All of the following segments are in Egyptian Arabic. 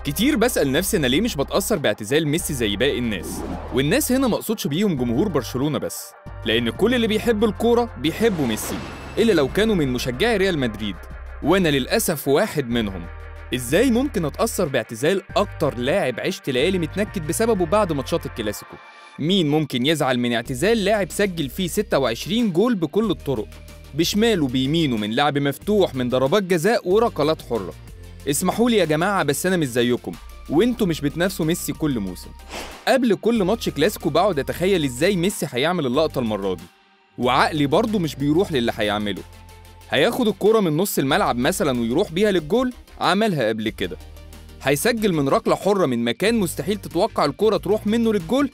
كتير بسأل نفسي أنا ليه مش بتأثر باعتزال ميسي زي باقي الناس والناس هنا مقصودش بيهم جمهور برشلونة بس لأن كل اللي بيحب الكورة بيحبوا ميسي إلا لو كانوا من مشجعي ريال مدريد وأنا للأسف واحد منهم إزاي ممكن أتأثر باعتزال أكتر لاعب عشت ليالي متنكد بسببه بعد ماتشات الكلاسيكو مين ممكن يزعل من اعتزال لاعب سجل فيه 26 جول بكل الطرق بشماله بيمينه من لعب مفتوح من ضربات جزاء وركلات حرة اسمحوا لي يا جماعة بس أنا مش زيكم وانتوا مش بتنافسوا ميسي كل موسم قبل كل ماتش كلاسيكو بقعد أتخيل إزاي ميسي هيعمل اللقطة المرة دي وعقلي برضه مش بيروح للي هيعمله هياخد الكرة من نص الملعب مثلا ويروح بيها للجول عملها قبل كده هيسجل من ركلة حرة من مكان مستحيل تتوقع الكرة تروح منه للجول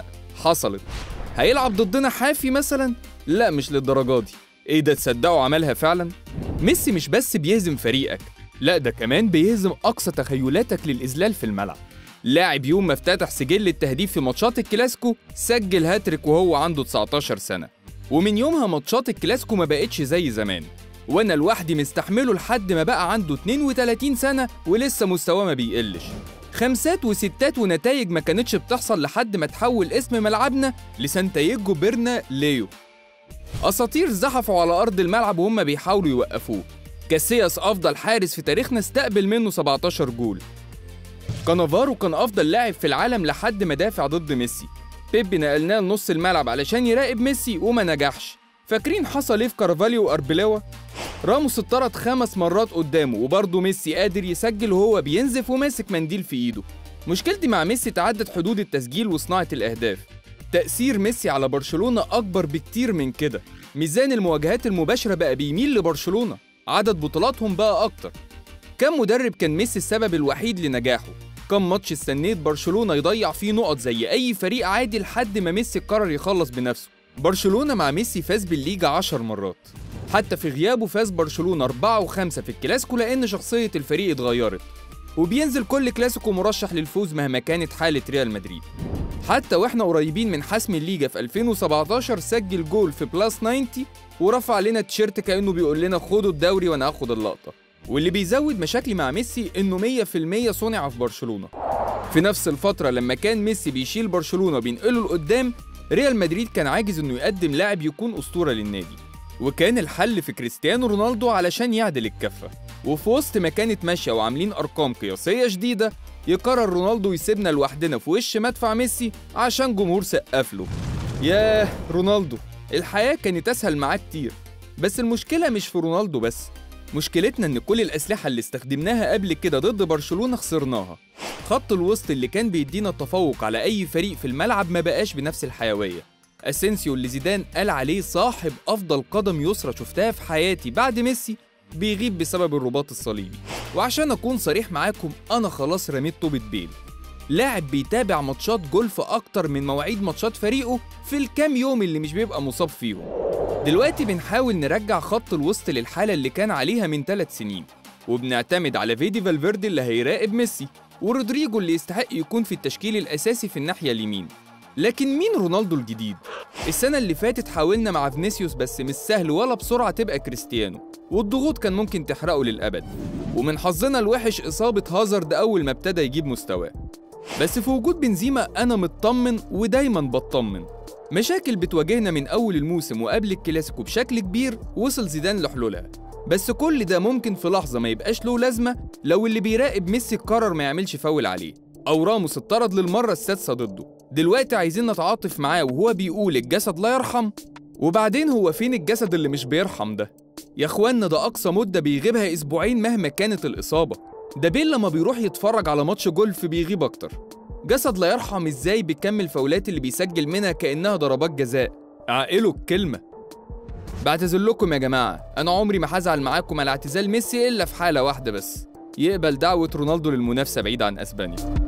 حصلت هيلعب ضدنا حافي مثلا لا مش للدرجة دي ايه ده تصدقوا عملها فعلا ميسي مش بس بيهزم فريقك لا ده كمان بيهزم اقصى تخيلاتك للاذلال في الملعب لاعب يوم ما افتتح سجل التهديف في ماتشات الكلاسيكو سجل هاتريك وهو عنده 19 سنة ومن يومها ماتشات الكلاسيكو ما بقتش زي زمان وانا لوحدي مستحمله لحد ما بقى عنده 32 سنة ولسه مستواه ما بيقلش خمسات وستات ونتائج ما كانتش بتحصل لحد ما تحول اسم ملعبنا لسانتايجو بيرنا ليو اساطير زحفوا على ارض الملعب وهم بيحاولوا يوقفوه كاسياس افضل حارس في تاريخنا استقبل منه 17 جول كانافارو كان افضل لاعب في العالم لحد ما دافع ضد ميسي بيبي نقلناه لنص الملعب علشان يراقب ميسي وما نجحش فاكرين حصل ايه في كارفاليو واربيلاوا راموس اتطرد خمس مرات قدامه وبرضه ميسي قادر يسجل وهو بينزف وماسك منديل في ايده مشكلتي مع ميسي تعدت حدود التسجيل وصناعة الأهداف تأثير ميسي على برشلونة أكبر بكتير من كده ميزان المواجهات المباشرة بقى بيميل لبرشلونة عدد بطولاتهم بقى أكتر كم مدرب كان ميسي السبب الوحيد لنجاحه كم ماتش استنيت برشلونة يضيع فيه نقط زي أي فريق عادي لحد ما ميسي قرر يخلص بنفسه برشلونة مع ميسي فاز بالليجا 10 مرات حتى في غيابه فاز برشلونة 4 و5 في الكلاسيكو لأن شخصية الفريق اتغيرت وبينزل كل كلاسيكو مرشح للفوز مهما كانت حالة ريال مدريد حتى واحنا قريبين من حسم الليجا في 2017 سجل جول في بلاس 90 ورفع لنا التيشيرت كأنه بيقول لنا خدوا الدوري وانا هاخد اللقطة واللي بيزود مشاكلي مع ميسي انه 100% صنع في برشلونة في نفس الفترة لما كان ميسي بيشيل برشلونة وبينقله لقدام ريال مدريد كان عاجز انه يقدم لاعب يكون اسطورة للنادي وكان الحل في كريستيانو رونالدو علشان يعدل الكفة وفي وسط ما كانت ماشية وعاملين أرقام قياسية شديدة يقرر رونالدو يسيبنا لوحدنا في وش مدفع ميسي عشان جمهور سقف له ياه رونالدو الحياة كانت أسهل معاه كتير بس المشكلة مش في رونالدو بس مشكلتنا إن كل الأسلحة اللي استخدمناها قبل كده ضد برشلونة خسرناها خط الوسط اللي كان بيدينا التفوق على أي فريق في الملعب ما بقاش بنفس الحيوية اسينسيو اللي زيدان قال عليه صاحب افضل قدم يسرى شفتها في حياتي بعد ميسي بيغيب بسبب الرباط الصليبي وعشان اكون صريح معاكم انا خلاص رميت طوبة بيل لاعب بيتابع ماتشات جولف اكتر من مواعيد ماتشات فريقه في الكام يوم اللي مش بيبقى مصاب فيهم دلوقتي بنحاول نرجع خط الوسط للحالة اللي كان عليها من ثلاث سنين وبنعتمد على فيدي فالفيردي اللي هيراقب ميسي ورودريجو اللي يستحق يكون في التشكيل الأساسي في الناحية اليمين لكن مين رونالدو الجديد؟ السنة اللي فاتت حاولنا مع فينيسيوس بس مش سهل ولا بسرعة تبقى كريستيانو والضغوط كان ممكن تحرقه للأبد ومن حظنا الوحش إصابة هازارد أول ما ابتدى يجيب مستواه بس في وجود بنزيما أنا مطمن ودايما بطمن مشاكل بتواجهنا من أول الموسم وقبل الكلاسيكو بشكل كبير وصل زيدان لحلولها بس كل ده ممكن في لحظة ما يبقاش له لازمة لو اللي بيراقب ميسي قرر ما يعملش فاول عليه أو راموس اتطرد للمرة السادسة ضده دلوقتي عايزين نتعاطف معاه وهو بيقول الجسد لا يرحم وبعدين هو فين الجسد اللي مش بيرحم ده يا اخوانا ده اقصى مده بيغيبها اسبوعين مهما كانت الاصابه ده بيل لما بيروح يتفرج على ماتش جولف بيغيب اكتر جسد لا يرحم ازاي بيكمل فاولات اللي بيسجل منها كانها ضربات جزاء عقلوا الكلمه بعتذر لكم يا جماعه انا عمري ما هزعل معاكم على اعتزال ميسي الا في حاله واحده بس يقبل دعوه رونالدو للمنافسه بعيد عن اسبانيا